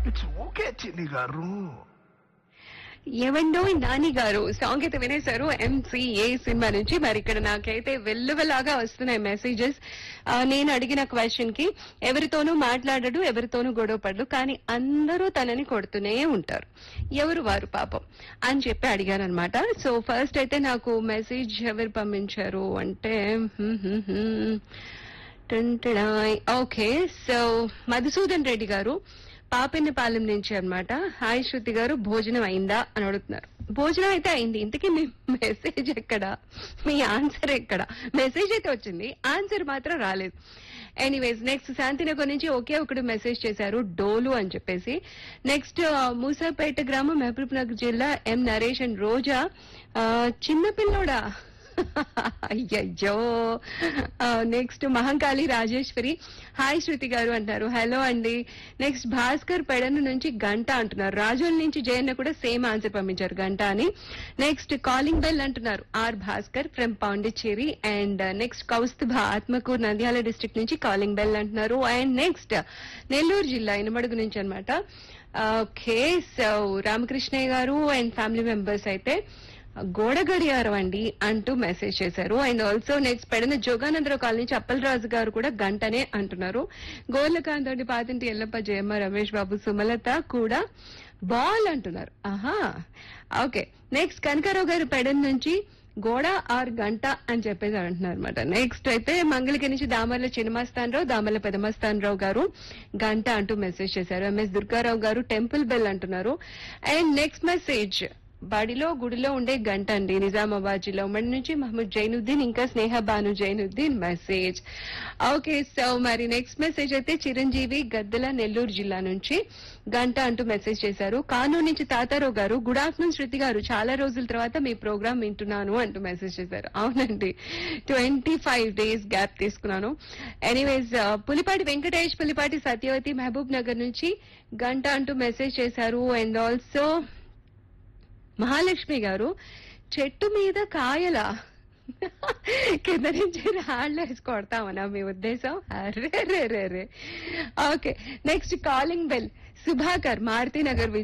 It's okay చిన్ని గారు ఏవండో నాని గారు సాంగ్ అయితే వినేశారు ఎంసీఏ సినిమా నుంచి మరి ఇక్కడ నాకైతే వెల్లువలాగా వస్తున్నాయి మెసేజెస్ నేను అడిగిన క్వశ్చన్ కి ఎవరితోనూ మాట్లాడడు ఎవరితోనూ గొడవ పడడు కానీ అందరూ తనని కొడుతూనే ఉంటారు ఎవరు వారు పాపం అని చెప్పి అడిగాను అనమాట సో ఫస్ట్ అయితే నాకు మెసేజ్ ఎవరు పంపించారు అంటే హ్మ్ హ్మ్ హ్మ్. టంటడాయ్. ఓకే సో మధుసూదన్ రెడ్డి గారు పాపినిపాలెం నుంచి అన్నమాట హాయ్ శృతి గారు భోజనం అయిందా అని అడుగుతున్నారు భోజనం అయితే అయింది ఇంతకీ మీ మెసేజ్ ఎక్కడ మీ ఆన్సర్ ఎక్కడ మెసేజ్ అయితే వచ్చింది ఆన్సర్ మాత్రం రాలేదు ఎనీవేస్ నెక్స్ట్ శాంతినగర్ నుంచి ఒకే ఒకడు మెసేజ్ చేశారు డోలు అని చెప్పేసి నెక్స్ట్ మూసాపేట గ్రామం మహబూబ్ నగర్ జిల్లా ఎం నరేష్ అండ్ రోజా ఆ, చిన్నపిల్లోడా అయ్యయ్యో నెక్స్ట్ మహంకాళి రాజేశ్వరి హాయ్ శృతి గారు అంటారు హలో అండి నెక్స్ట్ భాస్కర్ పెడను నుంచి గంట అంటున్నారు రాజోల్ నుంచి జయన్న కూడా సేమ్ ఆన్సర్ పంపించారు గంట అని నెక్స్ట్ కాలింగ్ బెల్ అంటున్నారు R Bhaskar from Pondicherry and next Kaustubha Atmakur Nandyal district నుంచి కాలింగ్ బెల్ అంటున్నారు అండ్ నెక్స్ట్ నెల్లూరు జిల్లా ఇనమడుగు నుంచి అనమాట ఓకే సో రామకృష్ణయ్య గారు అండ్ ఫ్యామిలీ మెంబర్స్ అయితే గోడ గడియారం అండి అంటూ మెసేజ్ చేశారు and also next Pedina Joganandarao colony Chappalaraju గారు కూడా గంటనే అంటున్నారు గోర్లకాంత్ తోటి పాతింటి ఎల్లప్ప జయమ్మ రమేష్ బాబు సుమలత కూడా బాల్ అంటున్నారు ఆహా ఓకే నెక్స్ట్ కనకారావు గారు పెడన్ నుంచి గోడ ఆర్ గంట అని చెప్పేసి అంటున్నారు అనమాట నెక్స్ట్ అయితే మంగళగిరి నుంచి దామర్ల చిన్నమస్తానరావు దామర్ల పెదమస్తానరావు గారు గంట అంటూ మెసేజ్ చేశారు ఎంఎస్ దుర్గారావు గారు టెంపుల్ బెల్ అంటున్నారు అండ్ నెక్స్ట్ మెసేజ్ బడిలో గుడిలో ఉండే గంట అండి నిజామాబాద్ జిల్లా ఉమ్మడి నుంచి మహమ్మద్ జైనుద్దీన్ ఇంకా Sneha Banu Zainuddin message okay so మరి నెక్స్ట్ మెసేజ్ అయితే చిరంజీవి గద్దెల నెల్లూరు జిల్లా నుంచి గంట అంటూ మెసేజ్ చేశారు కానూరు నుంచి తాతారావు గారు గుడ్ ఆఫ్టర్నూన్ శృతి గారు చాలా రోజుల తర్వాత మీ ప్రోగ్రామ్ వింటున్నాను అంటూ మెసేజ్ చేశారు అవునండి ట్వంటీ ఫైవ్ డేస్ గ్యాప్ తీసుకున్నాను ఎనీవేస్ పులిపాటి వెంకటేష్ పులిపాటి సత్యవతి మహబూబ్ నగర్ నుంచి గంట అంటూ మెసేజ్ చేశారు అండ్ ఆల్సో మహాలక్ష్మి గారు చెట్టు మీద కాయల కింద నుంచి రాళ్ళు వేసి కొడతామనా మీ ఉద్దేశం అరే రే రే రే okay next calling bell Sudhakar Maruti Nagar